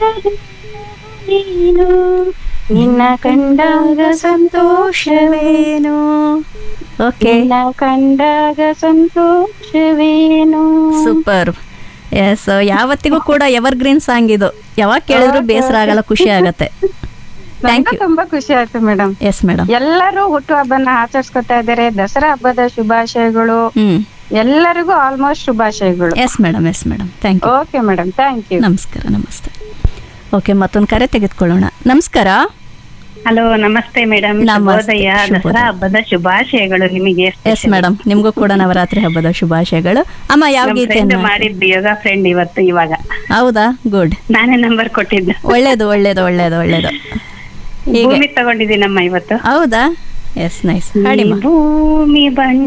ನೀನು ನಿನ್ನ ಕಂಡಾಗ ಸಂತೋಷವೇನು ಓಕೆ ನಿನ್ನ ಕಂಡಾಗ ಸಂತೋಷವೇನು ಸೂಪರ್ ಎಸ್ ಯಾವತ್ತಿಗೂ ಕೂಡ ಎವರ್ ಗ್ರೀನ್ ಸಾಂಗ್ ಇದು ಯಾವಾಗ ಕೇಳಿದ್ರು ಬೇಸರ ಆಗಲ್ಲ ಖುಷಿ ಆಗತ್ತೆ ಥ್ಯಾಂಕ್ ನನಗೂ ಯು ತುಂಬಾ ಖುಷಿ ಆಯ್ತು ಮೇಡಮ್ ಎಸ್ ಮೇಡಮ್ ಎಲ್ಲರೂ ಹುಟ್ಟು ಹಬ್ಬನ ಆಚರಿಸ್ಕೊತಾ ಇದ್ದಾರೆ ದಸರಾ ಹಬ್ಬದ ಶುಭಾಶಯಗಳು ಹ್ಮ್ ಎಲ್ಲರಿಗೂ ಆಲ್ಮೋಸ್ಟ್ ಶುಭಾಶಯಗಳು yes madam yes madam thank you okay madam thank you ನಮಸ್ಕಾರ ನಮಸ್ತೆ ಓಕೆ ಮತ್ತೊಂದು ಕರೆ ತೆಗೆದುಕೊಳ್ಳೋಣ ನಮಸ್ಕಾರ ಹಲೋ ನಮಸ್ತೆ ಮೇಡಮ್ ನಮಸ್ತೆ, ಶುಭೋದಯ ಶುಭೋದಯ. ದಸರಾ ಹಬ್ಬದ ಶುಭಾಶಯಗಳು ನಿಮಗೆ ಎಸ್ ಮೇಡಮ್ ನಿಮಗೂ ಕೂಡ ನವರಾತ್ರಿ ಹಬ್ಬದ ಶುಭಾಶಯಗಳು ಅಮ್ಮ ಯಾವ ನಮ್ ಗೀತೆಯನ್ನ ಫ್ರೆಂಡ್ ಮಾಡಿದ್ದು ಯೋಗ ಫ್ರೆಂಡ್ ಇವತ್ತು ಇವಾಗ ಹೌದಾ ಗುಡ್ ನಾನೇ ನಂಬರ್ ಕೊಟ್ಟಿದ್ದು ಒಳ್ಳೇದು ಒಳ್ಳೇದು ಒಳ್ಳೇದು ಒಳ್ಳೇದು ಹೀಗೆ ಭೂಮಿ ತಗೊಂಡಿದ್ದೀನಮ್ಮ ಇವತ್ತು ಹೌದಾ ಎಸ್ ನೈಸ್ ಹಾಡಿಮ್ಮ ಭೂಮಿ ಬಣ್ಣ